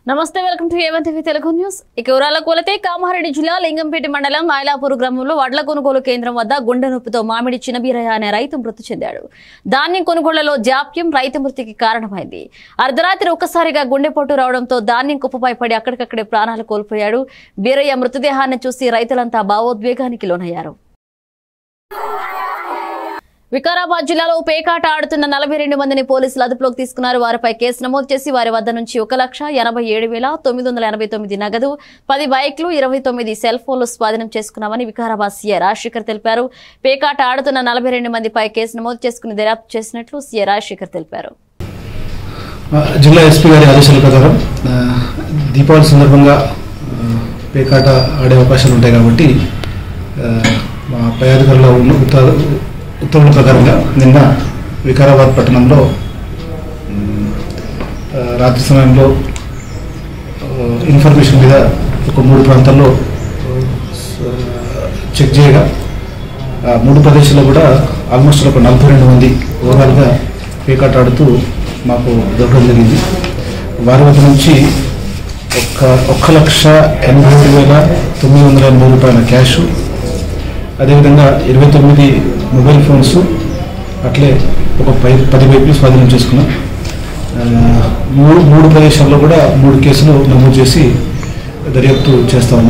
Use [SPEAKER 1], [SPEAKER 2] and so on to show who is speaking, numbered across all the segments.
[SPEAKER 1] నమస్తే welcome to A one TV Telugu news ఇక వివరాలకు వెళితే కామారెడ్డి జిల్లా లింగంపేట మండలం ఐలాపూర్ గ్రామంలో వడ్ల కొనుగోలు కేంద్రం వద్ద గుండె నొప్పితో మామిడి చిన్నబీరయ్య అనే రైతు మృతి చెందాడు ధాన్యం కొనుగోళ్లలో జాప్యం రైతు మృతికి కారణమైంది అర్ధరాత్రి ఒక్కసారిగా గుండెపోటు రావడంతో ధాన్యం కుప్పపై పడి అక్కడికక్కడే ప్రాణాలు కోల్పోయాడు బీరయ్య మృతదేహాన్ని చూసి రైతులంతా భావోద్వేగానికి లోనయ్యారు వికారాబాద్ జిల్లాలో పేకాట ఆడుతున్న నలభై రెండు మందిని పోలీసులు అదుపులోకి తీసుకున్నారు వారిపై కేసు నమోదు చేసి వారి వద్ద నుంచి ఒక లక్ష ఎనభై ఏడు వేల తొమ్మిది వందల ఎనభై తొమ్మిది నగదు పది బైక్లు ఇరవై తొమ్మిది సెల్ ఫోన్లు స్వాధీనం చేసుకున్నామని వికారాబాద్ సీఏ రాజశేఖర్ తెలిపారు పేకాట ఆడుతున్న నలభై రెండు మందిపై కేసు నమోదు చేసుకుని దర్యాప్తు చేసినట్లు సీఏ రాజశేఖర్ తెలిపారు
[SPEAKER 2] జిల్లా ఎస్పీ గారి ఆదేశాల ప్రకారం ఆ, దీపావళి సందర్భంగా ఆ, పేకాట ఆడే అవకాశాలు ఉంటాయి కాబట్టి ఆ, మా పై అధికారుల ఉన్న ఉత్తర్వు ఉత్తర్వుల ప్రకారంగా నిన్న వికారాబాద్ పట్టణంలో ఉమ్, ఆ, రాత్రి సమయంలో ఆ, ఇన్ఫర్మేషన్ మీద ఒక మూడు ప్రాంతాల్లో ఆ, స- చెక్ చేయగా ఆ మూడు ప్రదేశాల్లో కూడా ఆల్మోస్ట్ ఒక నలభై రెండు మంది ఓవరాల్గా పేకాట ఆడుతూ మాకు దొరకడం జరిగింది వారి వద్ద నుంచి ఒక్క ఒక్క లక్ష ఎనభై ఏడు వేల తొమ్మిది వందల ఎనభై రూపాయల క్యాష్ అదేవిధంగా ఇరవై తొమ్మిది మొబైల్ ఫోన్స్ అట్లే ఒక పై పది బైకులు స్వాధీనం చేసుకున్నాం ఆ, మూడు మూడు ప్రదేశాల్లో కూడా మూడు కేసులు నమోదు చేసి దర్యాప్తు చేస్తాము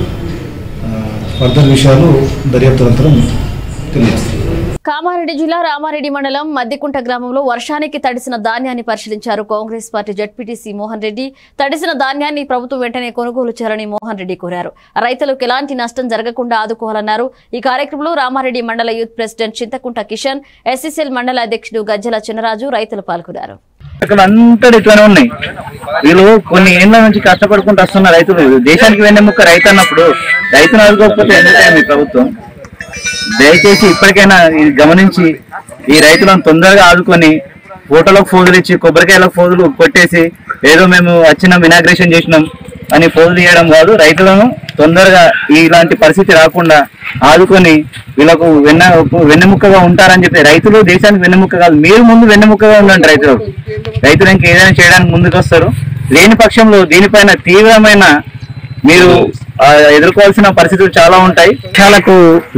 [SPEAKER 2] ఫర్దర్ విషయాలు దర్యాప్తు అనంతరం తెలియజేస్తాం
[SPEAKER 1] కామారెడ్డి జిల్లా రామారెడ్డి మండలం మద్దికుంట గ్రామంలో వర్షానికి తడిసిన ధాన్యాన్ని పరిశీలించారు Congress party ZPTC Mohan Reddy తడిసిన ధాన్యాన్ని ప్రభుత్వం వెంటనే కొనుగోలు చేయాలని మోహన్ రెడ్డి కోరారు రైతులకు ఎలాంటి నష్టం జరగకుండా ఆదుకోవాలన్నారు ఈ కార్యక్రమంలో రామారెడ్డి మండల youth president Chintakunta Kishan SCCL మండల అధ్యక్షుడు గజ్జల చిన్నరాజు రైతులు పాల్గొన్నారు
[SPEAKER 3] ఇక్కడ అంతా ఇట్లానే ఉన్నాయి వీళ్ళు కొన్ని ఏళ్ళ నుంచి కష్టపడుకుంటూ వస్తున్న రైతులు దేశానికి వెన్నెముక్క రైతు అన్నప్పుడు రైతును ఆదుకోకపోతే ఎందుకంటే మీ ప్రభుత్వం దయచేసి ఇప్పటికైనా ఇది గమనించి ఈ రైతులను తొందరగా ఆదుకొని ఫోటోలకు ఫోజులు ఇచ్చి కొబ్బరికాయలకు ఫోజులు కొట్టేసి ఏదో మేము వచ్చినాం ఇనాగ్రేషన్ చేసినాం అని ఫోజులు ఇవ్వడం కాదు రైతులను తొందరగా ఇలాంటి పరిస్థితి రాకుండా ఆదుకొని వీళ్ళకు వెన్న వెన్నెముక్కగా ఉంటారని చెప్పి రైతులు దేశానికి వెన్నెముక్క కాదు మీరు ముందు వెన్నెముక్కగా ఉండండి రైతులకు రైతులు ఇంకా ఏదైనా చేయడానికి ముందుకు వస్తారు లేని పక్షంలో దీనిపైన తీవ్రమైన మీరు ఆ, ఎదుర్కోవాల్సిన పరిస్థితులు చాలా ఉంటాయి చాలా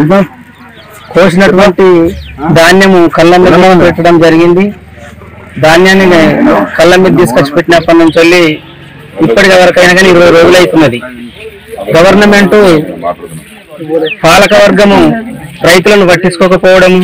[SPEAKER 3] కోసినటువంటి ధాన్యము కళ్ళ మీద పెట్టడం జరిగింది ధాన్యాన్ని కళ్ళ మీద తీసుకొచ్చి పెట్టినప్పటి నుంచి వెళ్ళి ఇప్పటి వరకైనా కానీ ఇరవై రోజులు అవుతున్నది గవర్నమెంట్ పాలక వర్గము రైతులను పట్టించుకోకపోవడము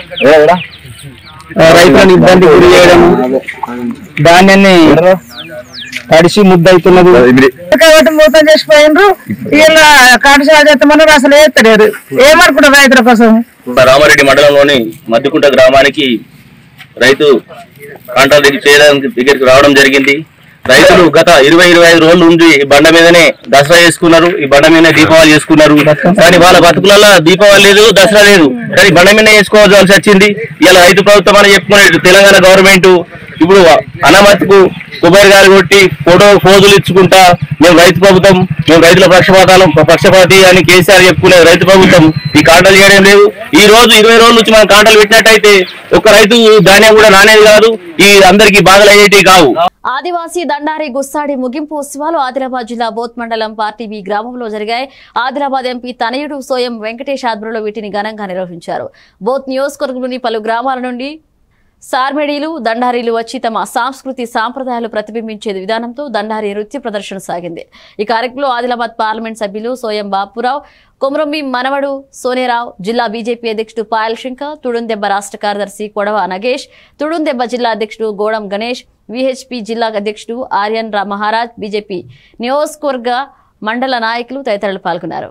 [SPEAKER 3] ఆ, రైతులను ఇబ్బంది గురి చేయడము ధాన్యాన్ని తడిసి ముద్దవుతున్నది
[SPEAKER 4] కాబట్టి మూతం చేసిపోయినరు వీళ్ళ కాటశాల చేస్తామన్నారు అసలు వేస్తలేరు ఏమనుకుంటారు రైతుల కోసం
[SPEAKER 5] రామారెడ్డి మండలంలోని మద్దికుంట గ్రామానికి రైతు కాంట్రాక్ట్ దగ్గర చేయడానికి దగ్గరికి రావడం జరిగింది రైతులు గత ఇరవై ఇరవై ఐదు రోజులు ఉండి ఈ బండ మీదనే దసరా చేసుకున్నారు ఈ బండ మీదనే దీపావళి చేసుకున్నారు కానీ వాళ్ళ బతుకులలో దీపావళి లేదు దసరా లేదు కానీ బండ మీద చేసుకోవాల్సి వచ్చింది ఇలా రైతు ప్రభుత్వం అని చెప్పుకునే తెలంగాణ గవర్నమెంట్ ఇప్పుడు అనామతికు కొబ్బరి గారు కొట్టి ఫోటో ఫోజులు ఇచ్చుకుంటా మేము రైతు ప్రభుత్వం మేము రైతుల పక్షపాతాలు పక్షపాతి అని కేసీఆర్ చెప్పుకునే రైతు ప్రభుత్వం ఈ కాంటలు చేయడం లేదు ఈ రోజు ఇరవై రోజుల నుంచి మనం కాంటలు పెట్టినట్టయితే ఒక రైతు ధాన్యం కూడా నానేది కాదు ఈ అందరికి బాధలు అయ్యేటి కావు
[SPEAKER 1] ఆదివాసీ దండారి గుస్సాడి ముగింపు ఉత్సవాలు ఆదిలాబాద్ జిల్లా బోత్ మండలం పార్టీ బి గ్రామంలో జరిగాయి ఆదిలాబాద్ ఎంపీ తనయుడు సోయం వెంకటేష్ ఆధ్వర్యంలో వీటిని ఘనంగా నిర్వహించారు బోత్ నియోజకవర్గంలోని పలు గ్రామాల నుండి సార్మెడీలు దండారీలు వచ్చి తమ సంస్కృతి సాంప్రదాయాలు ప్రతిబింబించే విధానంతో దండారి నృత్య ప్రదర్శన సాగింది ఈ కార్యక్రమంలో ఆదిలాబాద్ పార్లమెంట్ సభ్యులు సోయం బాపురావు కొమరొమ్మి మనవడు సోనేరావు జిల్లా బీజేపీ అధ్యక్షుడు పాయల్ శంకర్ తుడుందెబ్బ రాష్ట్ర కార్యదర్శి కొడవ నగేష్ తుడుందెబ్బ జిల్లా అధ్యక్షుడు గోడం గణేష్ విహెచ్పి జిల్లా అధ్యక్షుడు ఆర్యన్ రా మహారాజ్ బీజేపీ నియోజకవర్గ మండల నాయకులు తదితరులు పాల్గొన్నారు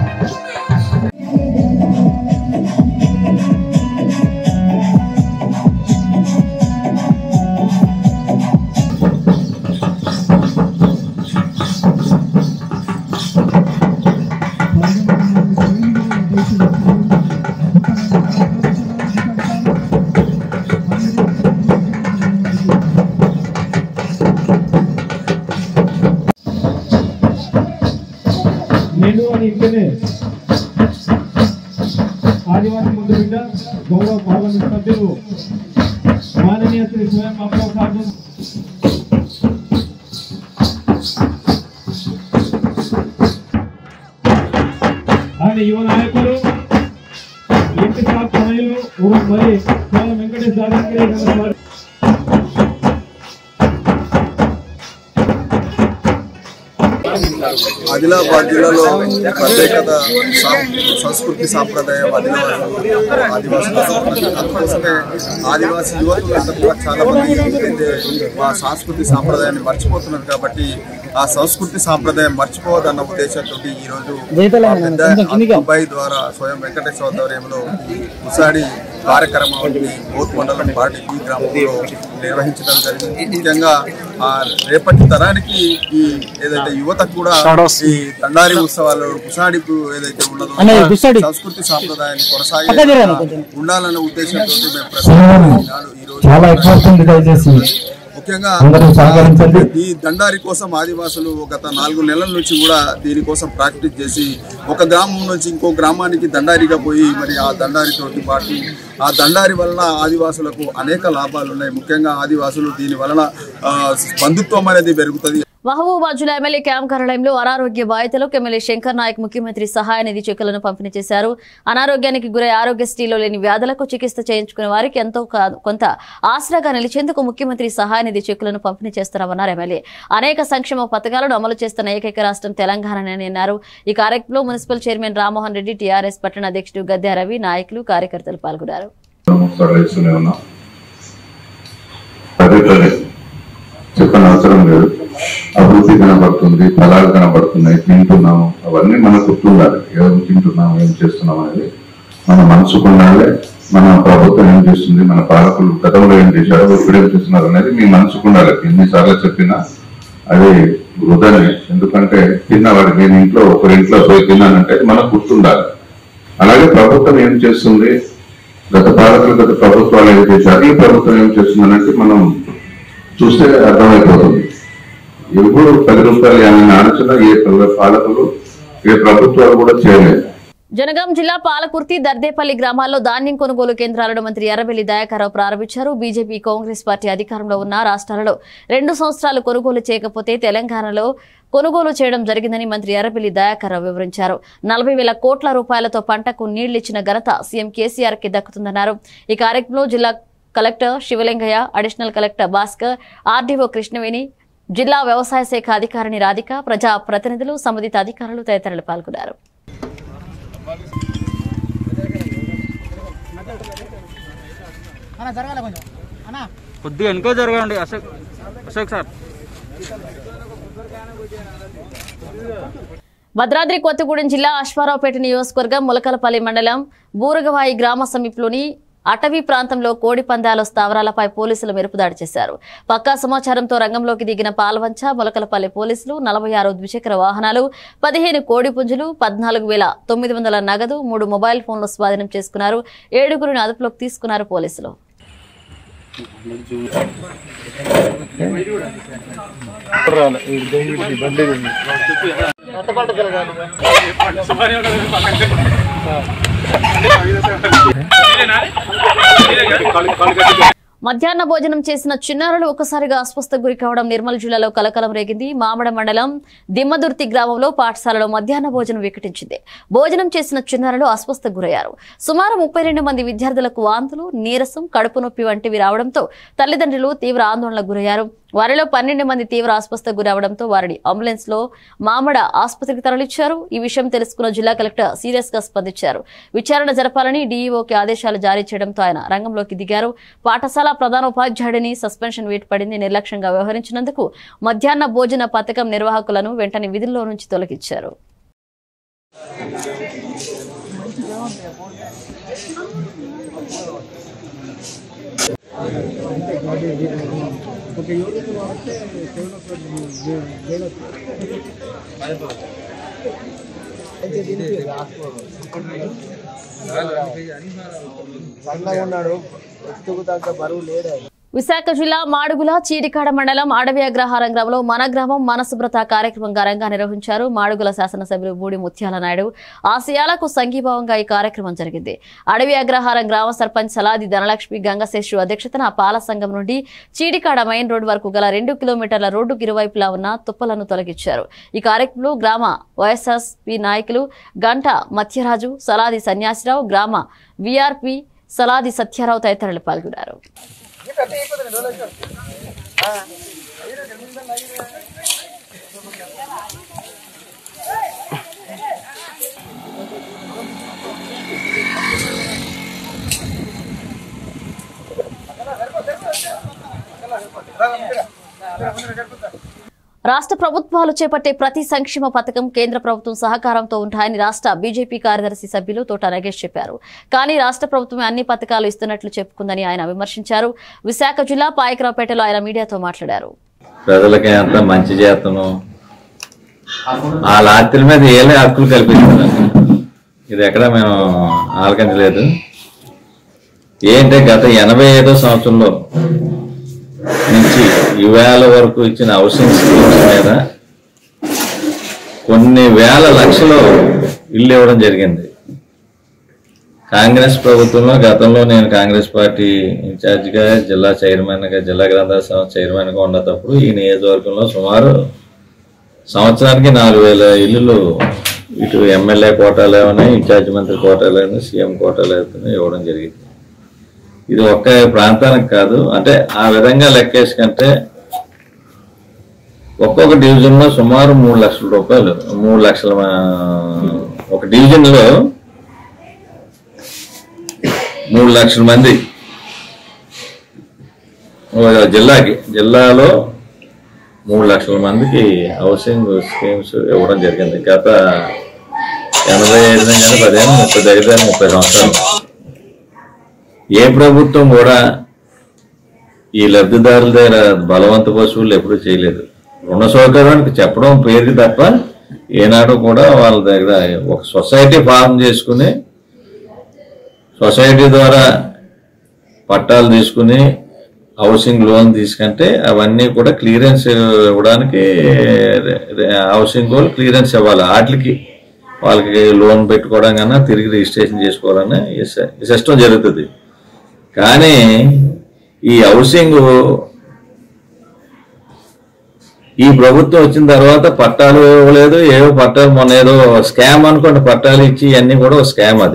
[SPEAKER 6] నేను అని ఇక్కడనే ఆదివాసీ ముందు బిడ్డ గౌరవ పార్లమెంట్ సభ్యులు మాననీయ శ్రీ స్వయం బాబురావు సార్ యువ నాయకులు ఎంపీ సాబ్ తనయులు మరి సోలం వెంకటేష్ దాదాపు వారి
[SPEAKER 7] ఆదిలాబాద్ జిల్లాలో ప్రత్యేకత సాం- సంస్కృతి సాంప్రదాయం ఆదిలాబాద్ ఆదివాసులు అందుకోసమే ఆదివాసీ యువకులు అందరూ కూడా చాలా మంది అయితే మా సంస్కృతి సాంప్రదాయాన్ని మర్చిపోతున్నారు కాబట్టి ఆ సంస్కృతి సాంప్రదాయం మర్చిపోవద్దన్న ఉద్దేశంతో ఈ రోజు మా పెద్ద అబ్బాయి ద్వారా స్వయం వెంకటేశ్వర ఆధ్వర్యంలో ఈ ఉసాడి కార్యక్రమాన్ని బోత్ మండలం పార్టీ ఈ గ్రామంలో నిర్వహించడం జరిగింది ముఖ్యంగా ఆ రేపటి తరానికి ఈ ఏదైతే యువతకు కూడా ఈ దండారి ఉత్సవాలు కుసాడిపు ఏదైతే ఉన్నదో సంస్కృతి సాంప్రదాయాన్ని కొనసాగి ఉండాలన్న ఉద్దేశంతో మేము ప్రతి ఈనాడు ఈ రోజు
[SPEAKER 8] చాలా ఎక్కువ వస్తుంది దయచేసి
[SPEAKER 7] ముఖ్యంగా
[SPEAKER 8] అందరూ సహకరించండి.
[SPEAKER 7] ఈ దండారి కోసం ఆదివాసులు గత నాలుగు నెలల నుంచి కూడా దీనికోసం ప్రాక్టీస్ చేసి ఒక గ్రామం నుంచి ఇంకో గ్రామానికి దండారిగా పోయి మరి ఆ దండారి తోటి పాటు ఆ దండారి వలన ఆదివాసులకు అనేక లాభాలు ఉన్నాయి ముఖ్యంగా ఆదివాసులు దీని వలన ఆ, బంధుత్వం అనేది పెరుగుతుంది
[SPEAKER 1] మహబూబాద్ జిల్లా ఎమ్మెల్యే క్యాంప్ కార్యాలయంలో అనారోగ్య బాధితులకు ఎమ్మెల్యే శంకర్ నాయక్ ముఖ్యమంత్రి సహాయ నిధి చెక్కులను పంపిణీ చేశారు అనారోగ్యానికి గురై ఆరోగ్యశ్రీలో లేని వ్యాధులకు చికిత్స చేయించుకునే వారికి ఎంతో కా- కొంత ఆసరాగా నిలిచేందుకు ముఖ్యమంత్రి సహాయ నిధి చెక్కులను పంపిణీ చేస్తున్నామన్నారు ఎమ్మెల్యే అనేక సంక్షేమ పథకాలను అమలు చేస్తున్న ఏకైక రాష్ట్రం తెలంగాణని అన్నారు ఈ కార్యక్రమంలో municipal chairman Rammohan Reddy TRS పట్టణ అధ్యక్షుడు గద్దె రవి నాయకులు కార్యకర్తలు పాల్గొన్నారు
[SPEAKER 9] సడలిస్తూనే ఉన్నాం పదే పదే చెప్పని అవసరం లేదు అభివృద్ధి కనబడుతుంది ఫలాలు కనబడుతున్నాయి తింటున్నాము అవన్నీ మనకు గుర్తుండాలి ఏం తింటున్నాం ఏం చేస్తున్నాం అనేది మన మనసుకు ఉండాలి మన ప్రభుత్వం ఏం చేస్తుంది మన పాలకులు గతంలో ఏం చేశారో ఇప్పుడు ఏం చేస్తున్నారు అనేది మీ మనసుకు ఉండాలి ఎన్నిసార్లు చెప్పినా అది వృధనే ఎందుకంటే తిన్నవాడు నేను ఇంట్లో ఒకరింట్లో పోయి తిన్నానంటే అది మనకు గుర్తుండాలి అలాగే ప్రభుత్వం ఏం చేస్తుంది గత పాలకులు గత ప్రభుత్వాలు ఏం చేశారు ఈ ప్రభుత్వం ఏం చేస్తుందనంటే మనం చూస్తే అర్థమైపోతుంది ఎప్పుడు పది రూపాయలు ఏమైనా ఆలోచన ఏ పాలకులు ఏ ప్రభుత్వాలు కూడా చేయలేదు
[SPEAKER 1] జనగాం జిల్లా పాలకుర్తి దర్దేపల్లి గ్రామాల్లో ధాన్యం కొనుగోలు కేంద్రాలను మంత్రి ఎర్రబెల్లి దయాకరావు ప్రారంభించారు బీజేపీ కాంగ్రెస్ పార్టీ అధికారంలో ఉన్న రాష్ట్రాలలో రెండు సంవత్సరాలు కొనుగోలు చేయకపోతే తెలంగాణలో కొనుగోలు చేయడం జరిగిందని మంత్రి ఎర్రబెల్లి దయాకరావు వివరించారు నలభై వేల కోట్ల రూపాయలతో పంటకు నీళ్లిచ్చిన ఘనత సీఎం కేసీఆర్ కి దక్కుతుందన్నారు ఈ కార్యక్రమంలో జిల్లా collector Sivalingaiah additional collector Bhaskar RDO Krishnaveni జిల్లా వ్యవసాయ శాఖ అధికారిని రాధిక ప్రజా ప్రతినిధులు సంబంధిత అధికారులు తదితరులు పాల్గొన్నారు
[SPEAKER 10] కొద్దిగా వెనకే జరగండి అశోక్ అశోక్ సార్
[SPEAKER 1] భద్రాద్రి కొత్తగూడెం జిల్లా అశ్వారావుపేట నియోజకవర్గం ములకలపల్లి మండలం బూరగవాయి గ్రామ సమీపంలోని అటవీ ప్రాంతంలో కోడి పందాల స్థావరాలపై పోలీసులు మెరుపుదాడి చేశారు పక్కా సమాచారంతో రంగంలోకి దిగిన పాల్వంచ ములకలపల్లి పోలీసులు నలభై ఆరు ద్విచక్ర వాహనాలు పదిహేను కోడి పుంజులు పద్నాలుగు వేల తొమ్మిది వందల నగదు మూడు మొబైల్ ఫోన్లు స్వాధీనం చేసుకున్నారు ఏడుగురిని అదుపులోకి తీసుకున్నారు పోలీసులు మధ్యాహ్న భోజనం చేసిన చిన్నారులు ఒక్కసారిగా అస్వస్థకు గురి కావడం నిర్మల్ జిల్లాలో కలకలం రేగింది మామడ మండలం దిమ్మదుర్తి గ్రామంలో పాఠశాలలో మధ్యాహ్న భోజనం వికటించింది భోజనం చేసిన చిన్నారులు అస్వస్థకు గురయ్యారు సుమారు ముప్పై రెండు మంది విద్యార్థులకు వాంతులు నీరసం కడుపు నొప్పి వంటివి రావడంతో తల్లిదండ్రులు తీవ్ర ఆందోళనకు గురయ్యారు వారిలో పన్నెండు మంది తీవ్ర అస్వస్థకు గురవడంతో వారిని అంబులెన్స్ లో మామడ ఆసుపత్రికి తరలించారు ఈ విషయం తెలుసుకున్న జిల్లా కలెక్టర్ సీరియస్ గా స్పందించారు విచారణ జరపాలని డీఈఓకి ఆదేశాలు జారీ చేయడంతో ఆయన రంగంలోకి దిగారు పాఠశాల ప్రధాన ఉపాధ్యాయుడిని సస్పెన్షన్ వేటు పడింది నిర్లక్ష్యంగా వ్యవహరించినందుకు మధ్యాహ్న భోజన పథకం నిర్వాహకులను వెంటనే విధుల్లో నుంచి తొలగించారు
[SPEAKER 11] సన్నగా ఉన్నాడు ఎత్తుకు తగ్గ బరువు లేడు ఆయన.
[SPEAKER 1] విశాఖ జిల్లా మాడుగుల చీడికాడ మండలం అడవి అగ్రహారం గ్రామంలో మన గ్రామం మన శుభ్రత కార్యక్రమం ఘనంగా నిర్వహించారు మాడుగుల శాసనసభ్యులు బూడి ముత్యాల నాయుడు ఆశయాలకు సంఘీభావంగా ఈ కార్యక్రమం జరిగింది అడవి అగ్రహారం గ్రామ సర్పంచ్ సలాది ధనలక్ష్మి గంగశేషు అధ్యక్షతన పాల సంఘం నుండి చీడికాడ మెయిన్ రోడ్డు వరకు గల రెండు కిలోమీటర్ల రోడ్డుకు ఇరువైపులా ఉన్న తుప్పలను తొలగించారు ఈ కార్యక్రమంలో గ్రామ వైఎస్ఆర్పి నాయకులు గంట మత్యరాజు సలాది సన్యాసిరావు గ్రామ విఆర్పి సలాది సత్యారావు తదితరులు పాల్గొన్నారు రాష్ట్ర ప్రభుత్వాలు చేపట్టే ప్రతి సంక్షేమ పథకం కేంద్ర ప్రభుత్వం సహకారంతో ఉంటాయని రాష్ట్ర బీజేపీ కార్యదర్శి సభ్యులు తోట నగేష్ చెప్పారు కానీ రాష్ట్ర ప్రభుత్వమే అన్ని పథకాలు ఇస్తున్నట్లు చెప్పుకుందని ఆయన విమర్శించారు విశాఖ జిల్లా పాయకరావుపేటలో ఆయన మీడియాతో మాట్లాడారు
[SPEAKER 11] ప్రజలకి అంత మంచి చేతను ఆ లాత్రి మీద ఏలే హక్కులు కల్పిస్తున్నారు ఇది ఎక్కడ మేము ఆలకించలేదు ఏంటంటే గత ఎనభై ఐదో సంవత్సరంలో నుంచి ఈవేళ వరకు ఇచ్చిన హౌసింగ్ స్కీమ్స్ మీద కొన్ని వేల లక్షలు ఇల్లు ఇవ్వడం జరిగింది కాంగ్రెస్ ప్రభుత్వంలో గతంలో నేను కాంగ్రెస్ పార్టీ ఇన్ఛార్జిగా జిల్లా చైర్మన్గా జిల్లా గ్రంథాల సంస్థ చైర్మన్గా ఉన్నప్పుడు ఈ నియోజకవర్గంలో సుమారు సంవత్సరానికి నాలుగు వేల ఇల్లులు ఇటు ఎమ్మెల్యే కోటాలు ఏమైనా ఇన్ఛార్జ్ మంత్రి కోటాలు అయినా సీఎం కోటాలు అయినా ఇవ్వడం జరిగింది ఇది ఒక్క ప్రాంతానికి కాదు అంటే ఆ విధంగా లెక్కేసుకంటే ఒక్కొక్క డివిజన్లో సుమారు మూడు లక్షల రూపాయలు మూడు లక్షల మా- ఒక డివిజన్లో మూడు లక్షల మంది ఓ జిల్లాకి జిల్లాలో మూడు లక్షల మందికి హౌసింగ్ స్కీమ్స్ ఇవ్వడం జరిగింది గత ఎనభై ఐదు నుంచి పదిహేను ముప్పై దగ్గర ముప్పై సంవత్సరాలు ఏ ప్రభుత్వం కూడా ఈ లబ్ధిదారుల దగ్గర బలవంత పశువులు ఎప్పుడూ చేయలేదు రుణ సౌకర్యానికి చెప్పడం పేరుకి తప్ప ఏనాడు కూడా వాళ్ళ దగ్గర ఒక సొసైటీ ఫామ్ చేసుకుని సొసైటీ ద్వారా పట్టాలు తీసుకుని హౌసింగ్ లోన్ తీసుకుంటే అవన్నీ కూడా క్లియరెన్స్ ఇవ్వడానికి హౌసింగ్ వాళ్ళు క్లియరెన్స్ ఇవ్వాలి వాటికి వాళ్ళకి లోన్ పెట్టుకోవడం కన్నా తిరిగి రిజిస్ట్రేషన్ చేసుకోవాలని ఈ స- ఈ సిస్టమ్ జరుగుతుంది కానీ ఈ హౌసింగ్ ఈ ప్రభుత్వం వచ్చిన తర్వాత పట్టాలు ఇవ్వలేదు ఏవో పట్టాలు మొన్న ఏదో స్కామ్ అనుకోండి పట్టాలు ఇచ్చి ఇవన్నీ కూడా ఒక స్కామ్ అది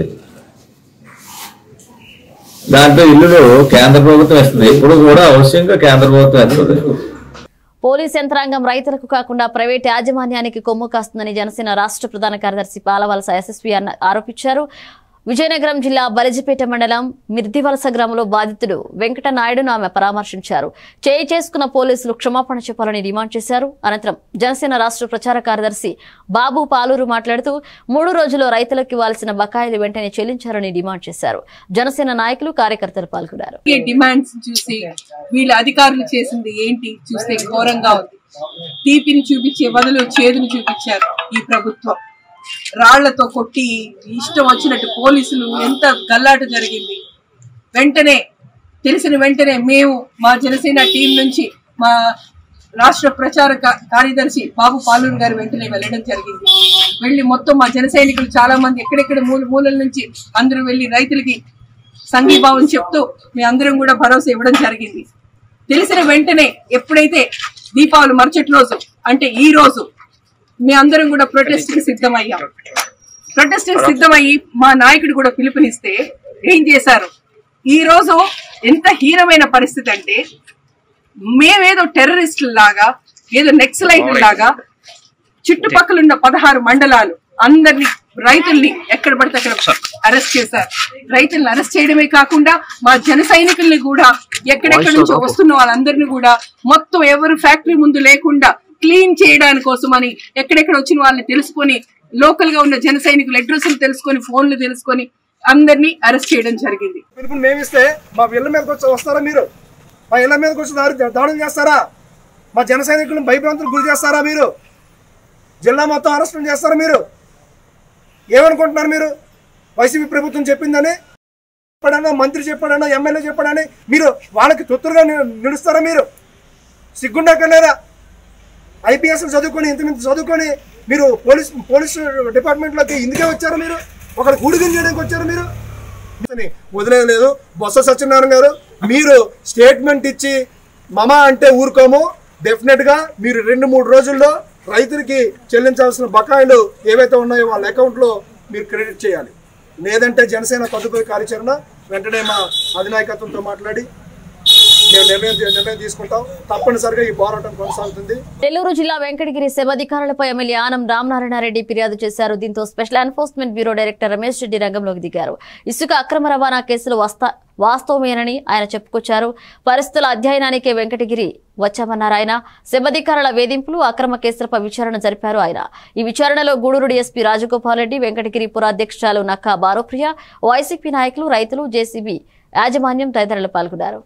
[SPEAKER 11] దాంట్లో ఇల్లులు కేంద్ర ప్రభుత్వం ఇస్తుంది ఇప్పుడు కూడా హౌసింగ్ కేంద్ర ప్రభుత్వం ఇస్తుంది
[SPEAKER 1] పోలీస్ యంత్రాంగం రైతులకు కాకుండా ప్రైవేట్ యాజమాన్యానికి కొమ్ము కాస్తుందని జనసేన రాష్ట్ర ప్రధాన కార్యదర్శి పాలవలస ఎస్ఎస్పీ అన్న ఆరోపించారు విజయనగరం జిల్లా బలిజిపేట మండలం మిర్దివలస గ్రామంలో బాధితుడు వెంకట నాయుడును ఆమె పరామర్శించారు చేయి చేసుకున్న పోలీసులు క్షమాపణ చెప్పాలని డిమాండ్ చేశారు అనంతరం జనసేన రాష్ట్ర ప్రచార కార్యదర్శి బాబు పాలూరు మాట్లాడుతూ మూడు రోజుల్లో రైతులకు ఇవ్వాల్సిన బకాయిలు వెంటనే చెల్లించాలని డిమాండ్ చేశారు జనసేన నాయకులు కార్యకర్తలు పాల్గొన్నారు
[SPEAKER 12] ఈ డిమాండ్స్ చూసి వీళ్ళ అధికారులు చేసింది ఏంటి చూస్తే ఘోరంగా ఉంది తీపిని చూపించే బదులు చేదును చూపించారు ఈ ప్రభుత్వం రాళ్లతో కొట్టి ఇష్టం వచ్చినట్టు పోలీసులు ఎంత గల్లాట జరిగింది వెంటనే తెలిసిన వెంటనే మేము మా జనసేన టీం నుంచి మా రాష్ట్ర ప్రచార కా- కార్యదర్శి బాబు పాలూరు గారు వెంటనే వెళ్ళడం జరిగింది వెళ్ళి మొత్తం మా జన సైనికులు చాలా మంది ఎక్కడెక్కడ మూల మూలల నుంచి అందరూ వెళ్ళి రైతులకి సంఘీభావం చెప్తూ మీ అందరం కూడా భరోసా ఇవ్వడం జరిగింది తెలిసిన వెంటనే ఎప్పుడైతే దీపావళి మరుసటి రోజు అంటే ఈ రోజు మీ అందరం కూడా ప్రొటెస్ట్ కి సిద్ధమయ్యాం ప్రొటెస్ట్ కి సిద్ధమయ్యి మా నాయకుడు కూడా పిలుపునిస్తే ఏం చేశారు ఈ రోజు ఎంత హీనమైన పరిస్థితి అంటే మేమేదో టెర్రరిస్టుల లాగా ఏదో నెక్సలైట్ లాగా చుట్టుపక్కల ఉన్న పదహారు మండలాలు అందరినీ రైతుల్ని ఎక్కడ పడితే అక్కడ అరెస్ట్ చేశారు రైతుల్ని అరెస్ట్ చేయడమే కాకుండా మా జన సైనికుల్ని కూడా ఎక్కడెక్కడ నుంచో వస్తున్న వాళ్ళందరినీ కూడా మొత్తం ఎవరు ఫ్యాక్టరీ ముందు లేకుండా క్లీన్ చేయడానికి కోసమని ఎక్కడెక్కడ వచ్చిన వాళ్ళని తెలుసుకొని లోకల్ గా ఉన్న జన సైనికుల అడ్రస్లు తెలుసుకొని ఫోన్లు తెలుసుకొని అందరినీ అరెస్ట్ చేయడం జరిగింది
[SPEAKER 13] పిలుపుని మేమిస్తే మా ఇళ్ళ మీదకి వచ్చి వస్తారా మీరు మా ఇళ్ళ మీదకి వచ్చి దాడి దాడులు చేస్తారా మా జన సైనికులను భయభ్రాంతులకు గురి చేస్తారా మీరు జిల్లా మొత్తం అరెస్టులు చేస్తారా మీరు ఏమనుకుంటున్నారు మీరు వైసీపీ ప్రభుత్వం చెప్పిందని చెప్పాడన్నా మంత్రి చెప్పాడన్నా ఎమ్మెల్యే చెప్పాడని మీరు వాళ్ళకి తొత్తులుగా ని- నిలుస్తారా మీరు సిగ్గుండక్కర్లేదా ఐపీఎస్ చదువుకొని ఇంతమంది చదువుకొని మీరు పోలీస్ పోలీస్ డిపార్ట్మెంట్లోకి ఇందుకే వచ్చారు మీరు ఒకరు గూడిగం చేయడానికి వచ్చారు మీరు అని వదిలేదు బొత్స సత్యనారాయణ గారు మీరు స్టేట్మెంట్ ఇచ్చి మమ అంటే ఊరుకోము డెఫినెట్గా మీరు రెండు మూడు రోజుల్లో రైతులకి చెల్లించాల్సిన బకాయిలు ఏవైతే ఉన్నాయో వాళ్ళ అకౌంట్లో మీరు క్రెడిట్ చేయాలి లేదంటే జనసేన తదుపరి కార్యాచరణ వెంటనే మా అధినాయకత్వంతో మాట్లాడి మేము నిర్ణయం నిర్ణయం తీసుకుంటాం తప్పనిసరిగా ఈ పోరాటం కొనసాగుతుంది
[SPEAKER 1] నెల్లూరు జిల్లా వెంకటగిరి శవాధికారులపై ఎమ్మెల్యే ఆనం రామనారాయణరెడ్డి ఫిర్యాదు చేశారు దీంతో special enforcement bureau director Ramesh Reddy రంగంలోకి దిగారు ఇసుక అక్రమ రవాణా కేసులు వస్తా వాస్తవమేనని ఆయన చెప్పుకొచ్చారు పరిస్థితుల అధ్యయనానికే వెంకటగిరి వచ్చామన్నారు ఆయన శబధికారుల వేధింపులు అక్రమ కేసులపై విచారణ జరిపారు ఆయన ఈ విచారణలో గూడూరు డీఎస్పీ రాజగోపాల్ రెడ్డి వెంకటగిరి పురాధ్యక్షురాలు నక్కా బారోప్రియ వైసీపీ నాయకులు రైతులు జేసీబీ యాజమాన్యం తదితరులు పాల్గొన్నారు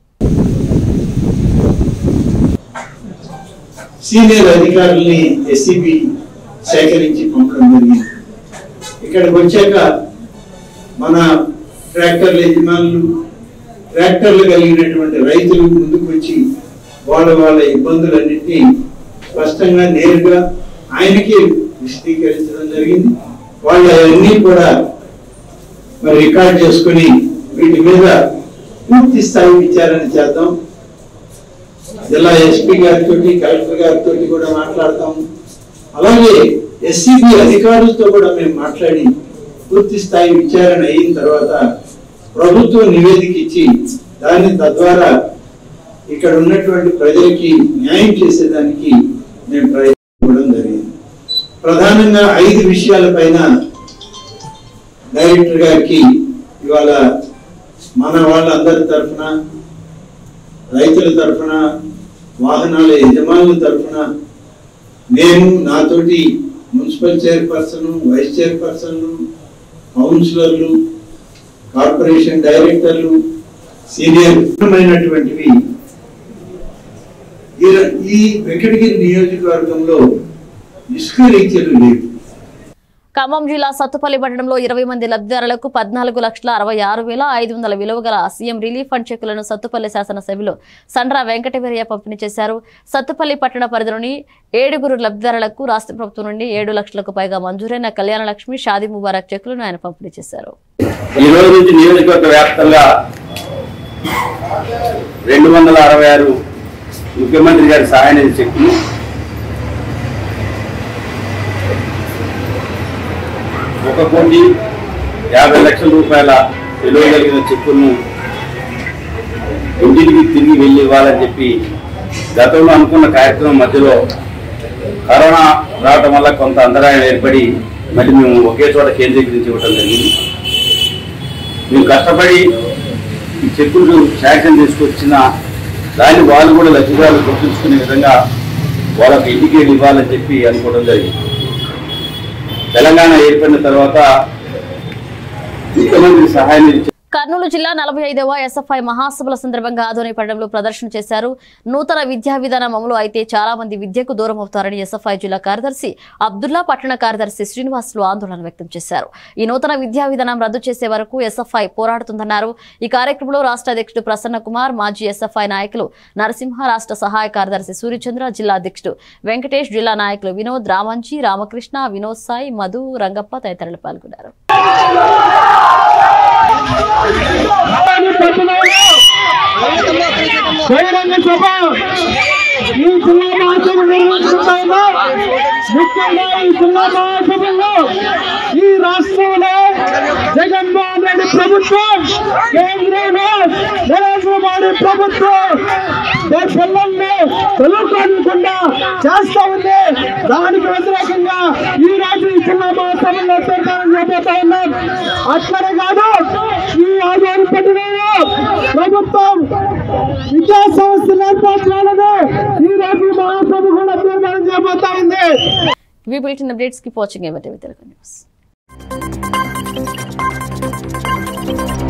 [SPEAKER 14] సీనియర్ అధికారుల్ని ఎస్సీబీ సేకరించి పంపడం జరిగింది ఇక్కడికి వచ్చాక మన ట్రాక్టర్ల యజమానులు ట్రాక్టర్లు కలిగినటువంటి రైతులు ముందుకు వచ్చి వాళ్ళ వాళ్ళ ఇబ్బందులన్నింటినీ స్పష్టంగా నేరుగా ఆయనకి విశదీకరించడం జరిగింది వాళ్ళు అవన్నీ కూడా మరి రికార్డ్ చేసుకుని వీటి మీద పూర్తి స్థాయి విచారణ చేద్దాం జిల్లా ఎస్పీ గారితో కలెక్టర్ గారితో కూడా మాట్లాడతాం అలాగే ఎస్సీబీ అధికారులతో కూడా మేము మాట్లాడి పూర్తి స్థాయి విచారణ అయిన తర్వాత ప్రభుత్వం నివేదిక ఇచ్చి దాన్ని తద్వారా ఇక్కడ ఉన్నటువంటి ప్రజలకి న్యాయం చేసేదానికి మేము ప్రయత్నించడం జరిగింది ప్రధానంగా ఐదు విషయాలపైన డైరెక్టర్ గారికి ఇవాళ మన వాళ్ళందరి తరఫున రైతుల తరఫున వాహనాల యజమానుల తరఫున నేను నాతోటి మున్సిపల్ చైర్పర్సన్ వైస్ చైర్పర్సన్ కౌన్సిలర్లు కార్పొరేషన్ డైరెక్టర్లు సీనియర్ ముఖ్యమైనటువంటివి ఈ- ఈ వెంకటగిరి నియోజకవర్గంలో ఇసుక రీత్యలు లేవు
[SPEAKER 1] ఖమ్మం జిల్లా సత్తుపల్లి పట్టణంలో ఇరవై మంది లబ్ధిదారులకు పద్నాలుగు లక్షల అరవై ఆరు వేల ఐదు వందల విలువ గల సీఎం రిలీఫ్ ఫండ్ చెక్కులను సత్తుపల్లి శాసనసభ్యులు సండ్రా వెంకటవీరయ్య పంపిణీ చేశారు సత్తుపల్లి పట్టణ పరిధిలోని ఏడుగురు లబ్ధిదారులకు రాష్ట్ర ప్రభుత్వం నుండి ఏడు లక్షలకు పైగా మంజూరైన కళ్యాణ లక్ష్మి షాదీ ముబారక్ చెక్కులను ఆయన పంపిణీ చేశారు
[SPEAKER 5] ఈ రోజు నుంచి నియోజకవర్గ వ్యాప్తంగా రెండు వందల అరవై ఆరు ముఖ్యమంత్రి గారి సహాయ నిధి చెక్కులు ఒక కోటి యాభై లక్షల రూపాయల విలువ కలిగిన చెక్కులను ఇంటికి తిరిగి వెళ్ళి ఇవ్వాలని చెప్పి గతంలో అనుకున్న కార్యక్రమం మధ్యలో కరోనా రావటం వల్ల కొంత అంతరాయం ఏర్పడి మళ్ళీ మేము ఒకే చోట కేంద్రీకరించి ఇవ్వటం జరిగింది మేము కష్టపడి ఈ చెక్కులు శాంక్షన్ తీసుకొచ్చిన దాన్ని వాళ్ళు కూడా లబ్ధిదారులు గుర్తుంచుకునే విధంగా వాళ్ళకి ఇంటికి వెళ్ళి ఇవ్వాలని చెప్పి అనుకోవడం జరిగింది తెలంగాణ ఏర్పడిన తర్వాత ముఖ్యమంత్రి సహాయ నిధి
[SPEAKER 1] కర్నూలు జిల్లా నలభై ఐదవ ఎస్ఎఫ్ఐ మహాసభల సందర్భంగా ఆధోని పట్టణంలో ప్రదర్శన చేశారు నూతన విద్యా విధానం అమలు అయితే చాలా మంది విద్యకు దూరం అవుతారని ఎస్ఎఫ్ఐ జిల్లా కార్యదర్శి అబ్దుల్లా పట్టణ కార్యదర్శి శ్రీనివాసులు ఆందోళన వ్యక్తం చేశారు ఈ నూతన విద్యా విధానం రద్దు చేసే వరకు ఎస్ఎఫ్ఐ పోరాడుతుందన్నారు ఈ కార్యక్రమంలో రాష్ట్ర అధ్యక్షుడు ప్రసన్న కుమార్ మాజీ ఎస్ఎఫ్ఐ నాయకులు నరసింహ రాష్ట్ర సహాయ కార్యదర్శి సూర్యచంద్ర జిల్లా అధ్యక్షుడు వెంకటేష్ జిల్లా నాయకులు వినోద్ రామంచి రామకృష్ణ వినోద్ సాయి మధు రంగప్ప తదితరులు పాల్గొన్నారు
[SPEAKER 6] బహిరంగ సభ ఈ జిల్లా మహాసభ నిర్వహించుతాయిలో ముఖ్యంగా ఈ జిల్లా మహాసభలో ఈ రాష్ట్రంలో జగన్మోహన్ రెడ్డి ప్రభుత్వం కేంద్రంలో నరేంద్ర మోడీ ప్రభుత్వం మన పిల్లల్ని చదువుకోకుండా చేస్తా ఉంది దానికి వ్యతిరేకంగా ఈ రోజు ఈ జిల్లా మహాసభలో తీర్మానం చేయబోతా ఉన్నాం అట్లనే కాదు ఈ ఆదివారం పట్టణంలో ప్రభుత్వం విద్యా సంస్థలు ఏర్పాటు చేయాలని ఈ రోజు మహాసభ కూడా తీర్మానం చేయబోతా ఉంది
[SPEAKER 1] ఇవి బులెటిన్ అప్డేట్స్ కి వాచింగ్ ఎవరి తెలుగు న్యూస్